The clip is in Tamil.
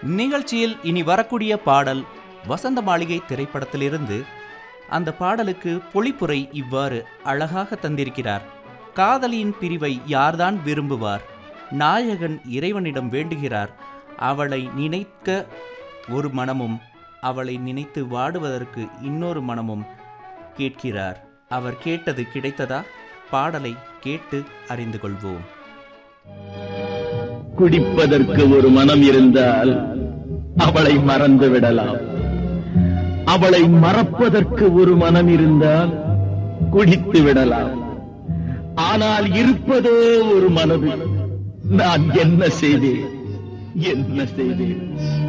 நிகழ்ச்சியில் இனி வரக்கூடிய பாடல் வசந்த மாளிகை திரைப்படத்திலிருந்து அந்த பாடலுக்கு பொழிப்புரை இவ்வாறு அழகாக தந்திருக்கிறார் காதலியின் பிரிவை யார்தான் விரும்புவார் நாயகன் இறைவனிடம் வேண்டுகிறார் அவளை நினைக்க ஒரு மனமும் அவளை நினைத்து வாடுவதற்கு இன்னொரு மனமும் கேட்கிறார் அவர் கேட்டது கிடைத்ததா பாடலை கேட்டு அறிந்து கொள்வோம் குடிப்பதற்கு ஒரு மனம் இருந்தால் அவளை மறந்து விடலாம் அவளை மறப்பதற்கு ஒரு மனம் இருந்தால் குடித்து விடலாம் ஆனால் இருப்பதோ ஒரு மனது நான் என்ன செய்தேன் என்ன செய்தேன்